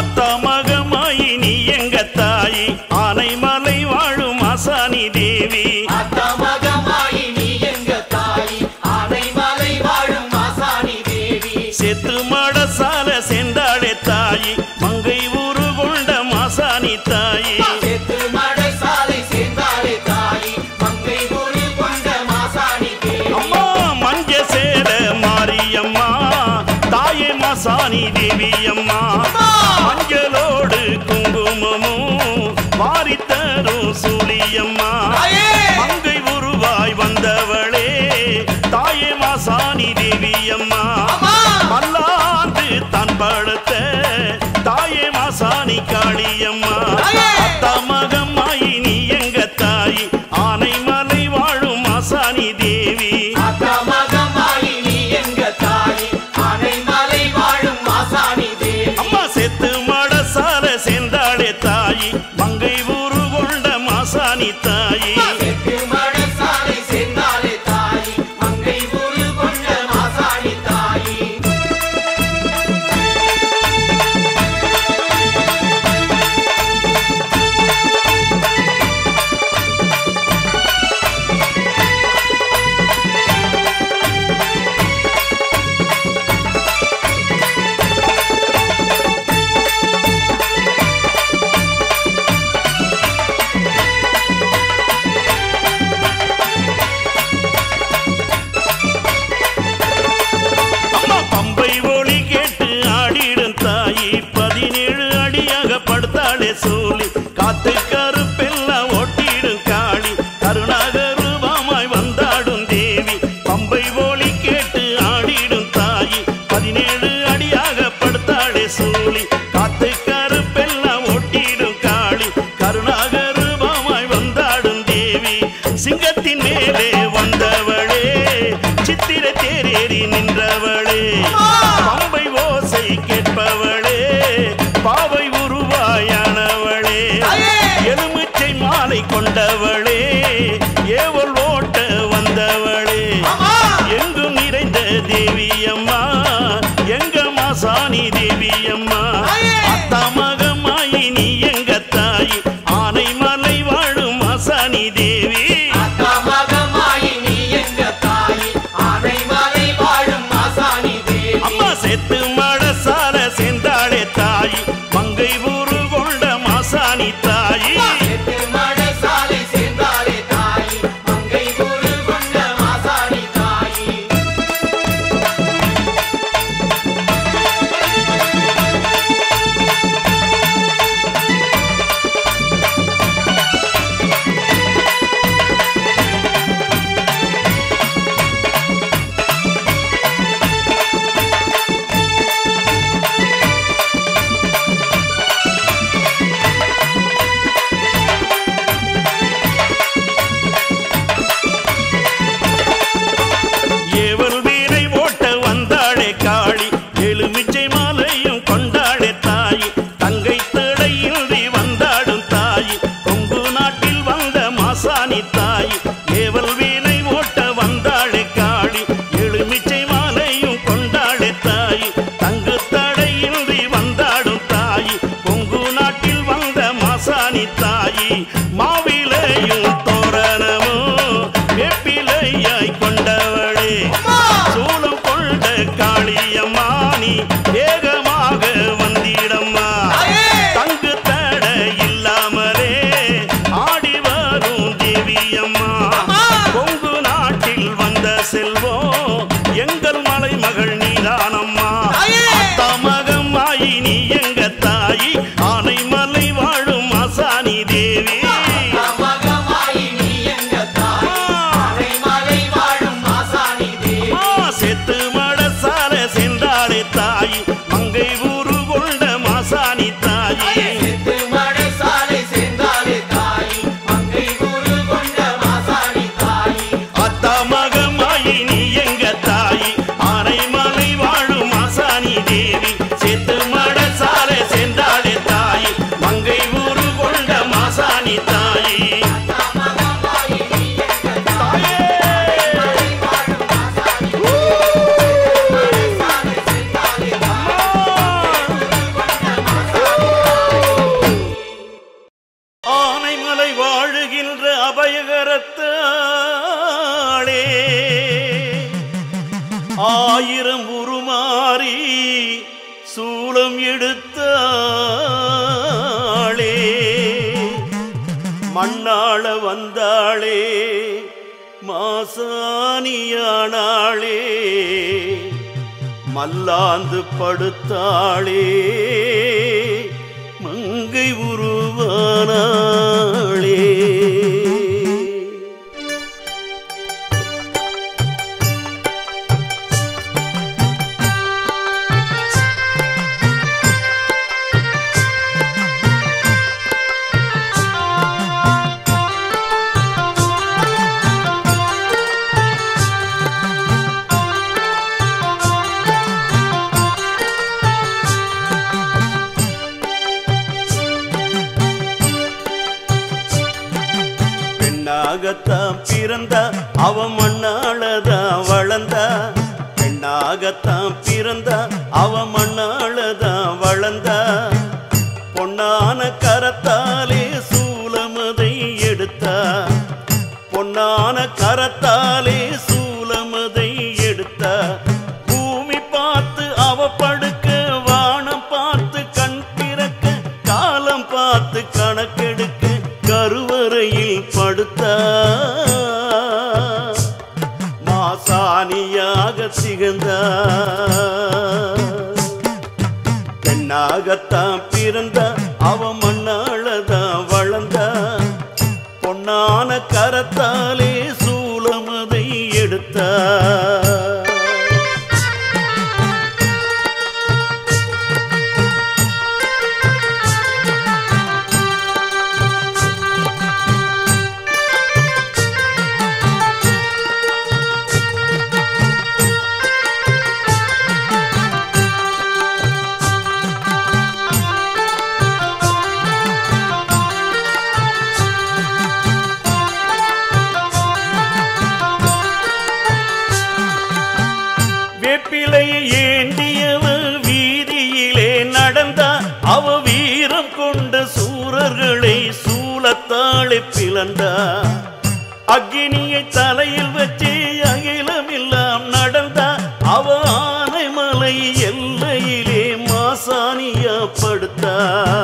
அத்தமகமாயி நீ எங்க தாயி ஆனைமலை வாழும் ஆசானி தேவி அத்தமகமாயி நீ எங்க தாயி ஆனைமலை வாழும் ஆசானி தேவி செத்து மடசால சென்றாளே தாயி மங்கை ஊரு கொண்ட மாசாணி தாயி செத்து மடை சாலை சேர்ந்தாலே தாயி மங்கை ஒரு கொண்ட மாசாணி தேவி அம்மா மஞ்ச சேர மாரியம்மா தாயே மாசாணி தேவி அம்மா மஞ்சளோடு குங்குமமும் வாரி தரும் சூழியம்மா தாயே! மங்கை உருவாய் வந்தவளே தாயே மாசாணி தேவி அம்மா அம்மா! மல்லாந்து தான் படுத்த தாயே மாசாணி காளியம்மா தாயே! அத்தமகம்மாயி நீ எங்க தாயி ஆனைமலை வாழும் மாசாணி தேவி அத்தமகமாயி நீ எங்க தாயி ஆனைமலை வாழும் மாசாணி தேவி அம்மா செத்து மடசால சென்றாளே தாயி மங்கை ஊரு கொண்ட மாசாணி தாயி செத்து மடை சாலை சேர்ந்தாலே தாயி மங்கை ஒரு கொண்ட மாசாணி தாயி அம்மா பம்பை ஒளி கேட்டு ஆடிடும் தாயி பதினேழு அடியாக படுத்தாளே சூழி காத்து கருப்பெல்லாம் ஒட்டிடும் காளி கருணாக ரூபமாய் வந்தாடும் தேவி பம்பை ஒளி கேட்டு ஆடிடும் தாயி பதினேழு அடியாக படுத்தாளே சூழி காத்து கருப்பெல்லாம் ஒட்டிடும் காளி கருணாக ரூபமாய் வந்தாடும் தேவி சிங்கத்தின் மேலே வந்தவளே சித்திர தேரேறி நின்றவளே பம்பை ஓசை கேட்பவளே பாவை உருவாயானவளே தாயே! எலுமிச்சை மாலை கொண்டவளே ஏவல் ஓட்ட வந்தவளே அம்மா! எங்கும் நிறைந்த தேவி அம்மா எங்க மாசாணி தேவி அம்மா தாயே! அத்தமகமாயி நீ எங்க தாயி ஆனைமலை வாழும் மாசாணி தேவி அத்தமகமாயி நீ எங்க தாயி ஆனைமலை வாழும் மாசாணி தேவி அம்மா செத்து மடசால சென்றாளே தாயி மங்கை ஊரு கொண்ட மாசாணி தாயி செத்து மடை சாலை சேர்ந்தாலே தாயி மங்கை ஒரு கொண்ட மாசாணி தாயி ஏவல் வீரை ஓட்ட வந்தாளே காளி எலுமிச்சை மாலையும் கொண்டாளே தாயி தங்கை தடையின்றி வந்தாடும் தாயி கொங்கு நாட்டில் வந்த மாசாணி தாயி ஏவல் வீரை ஓட்ட வந்தாளே காளி எலுமிச்சை மாலையும் கொண்டாளே தாயி தங்கு தடையின்றி வந்தாடும் தாயி கொங்கு நாட்டில் வந்த மாசாணி தாயி மாவிலையும் தோரணமும் வேப்பிலையாய் கொண்டவளே சூலம் கொண்ட காளியம்மா நீ வேகமாக வந்திடம்மா தாயே! தங்கு தட இல்லாமலே ஆடி வரும் தேவியம்மா அம்மா! கொங்கு நாட்டில் வந்த செல்வம் எங்கள் மலை மகள் நீதானம்மா தாயே! அத்தமகமாயி நீ எங்க தாயி ஆனைமலை வாழும் மாசாணி தேவி அத்தமகமாயி நீ எங்க தாயி ஆனைமலை வாழும் மாசாணி தேவி ஆ, செத்து மடசால சென்றாளே தாய் மங்கை ஊரு கொண்ட மாசாணி தாயி செத்து மடை சாலை சேர்ந்தாலே தாயி மங்கை ஒரு கொண்ட மாசாணி தாயி அத்தமகமாயி நீ எங்க தாயி ஆனைமலை வாழும் மாசாணி தேவி செத்து மடசால சென்றாளே தாய் மங்கை ஊரு கொண்ட மாசாணி தாயி அத்தமகமாயி நீ எங்க தாயி தாயே! ஆனைமலை வாழும் மாசாணி மடை சாலை சேர்ந்தாலே தாயி அம்மா! கொண்ட மாசாணி மண்ணாள வந்தாளே மாசாணியானாளே மல்லாந்து படுத்தாளே மங்கை உருவானாளே பெண்ணாகத்தான் பிறந்தா அவ மண்ணாளதான் வளர்ந்தா பெண்ணாகத்தான் பிறந்தா அவ மண்ணாளதான் வளர்ந்தா பொன்னான கரத்தாலே சூலமதை எடுத்தா பொன்னான கரத்தாலே சூலமதை எடுத்தா பூமி பார்த்து அவ படுக்க வானம் பார்த்து கண் திறக்க காலம் பார்த்து கணக்கெடுக்க கருவறையில் படுத்தா மாசாணியாக திகழ்ந்தா பெண்ணாகத்தான் பிறந்தா அவ மண்ணாளதான் வளர்ந்தா பொன்னான கரத்தாலே சூலமதை எடுத்தா வேப்பிலையை ஏந்தியவ வீதியிலே நடந்தா அவ வீரம் கொண்ட சூரர்களை சூலத்தாளை பிளந்தா அக்னியை தலையில் வச்சு அகிலமெல்லாம் நடந்தா அவ ஆனைமலை எல்லையிலே மாசாணியா படுத்தா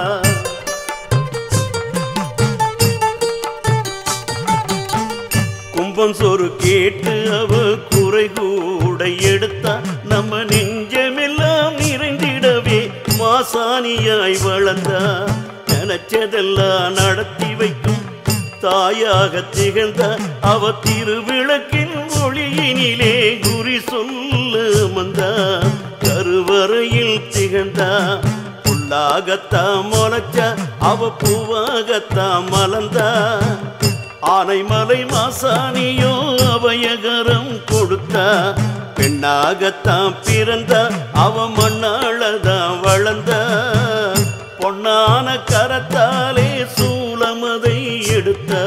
கும்பம் சொரு கேட்டு அவ குறை கூட எடுத்தா நம்ம நெஞ்சமெல்லாம் நிறைந்திடவே மாசாணியாய் வளர்ந்தா நினைச்சதெல்லாம் நடத்தி வைக்கும் தாயாக திகழ்ந்த அவ திருவிளக்கின் ஒளியினிலே குறி சொல்ல வந்தா கருவறையில் திகழ்ந்தா புல்லாகத்தான் முளைச்சா அவ பூவாகத்தான் மலர்ந்தா ஆனைமலை மாசாணியோ அபயகரம் கொடுத்தா பெண்ணாகத்தான் பிறந்த அவ மண்ணாளதான் வளர்ந்த பொன்னான கரத்தாலே சூலமதை எடுத்தா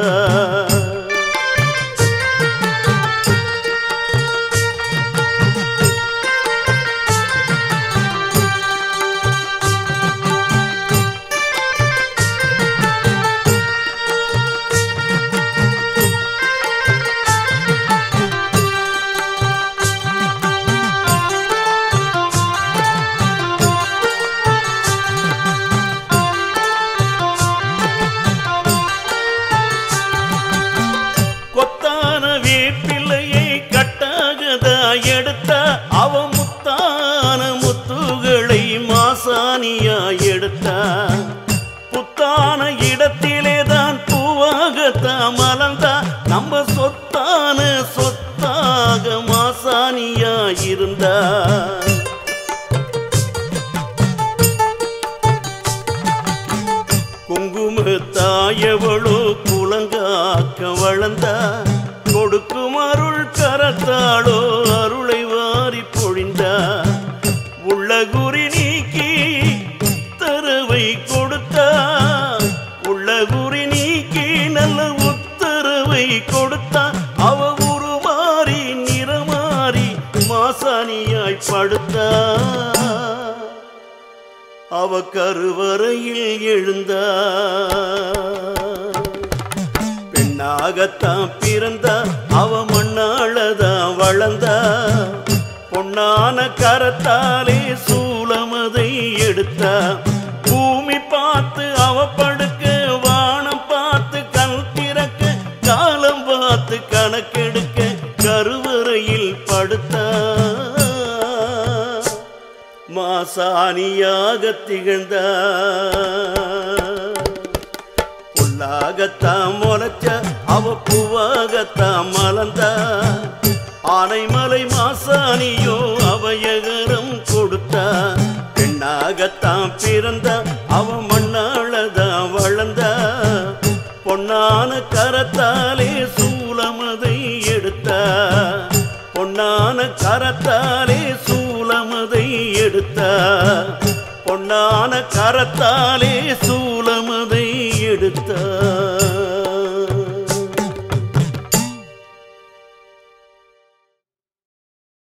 கொத்தான வேப்பிள்ளையை கட்டாகதா எடுத்த அவ முத்தான முத்துகளை மாசாணியா எடுத்தா புத்தான இடத்திலே தான் பூவாகத்தான் மலர்ந்தா நம்ம சொத்தான சொத்தாக மாசாணியா இருந்தா குங்கும தாயவளோ குலங்காக்க வளர்ந்தா கொடுக்கும் அருள் கரத்தாளோ அருளை வாரி பொழிந்தா உள்ள குறி நீக்கி உத்தரவை கொடுத்தா உள்ள குறி நீக்கி நல்ல உத்தரவை கொடுத்தா அவ உருமாறி நிறமாறி மாசாணியாய் படுத்தா அவ கருவறையில் எழுந்தா பெண்ணாகத்தான் பிறந்தா அவ மண்ணாளதான் வளர்ந்தா பொன்னான கரத்தாலே சூலமதை எடுத்தா மாசாணியாக திகழ்ந்தார் புல்லாகத்தான் முளைச்ச அவ பூவாகத்தான் மலர்ந்த ஆனைமலை மாசாணியோ அவையகரம் கொடுத்தா பெண்ணாகத்தான் பிறந்த அவ மண்ணாளதான் வளர்ந்த பொன்னான கரத்தாலே சூலமதை எடுத்தா பொன்னான கரத்தாலே சூலமதை எடுத்தா பொன்னான கரத்தாலே சூ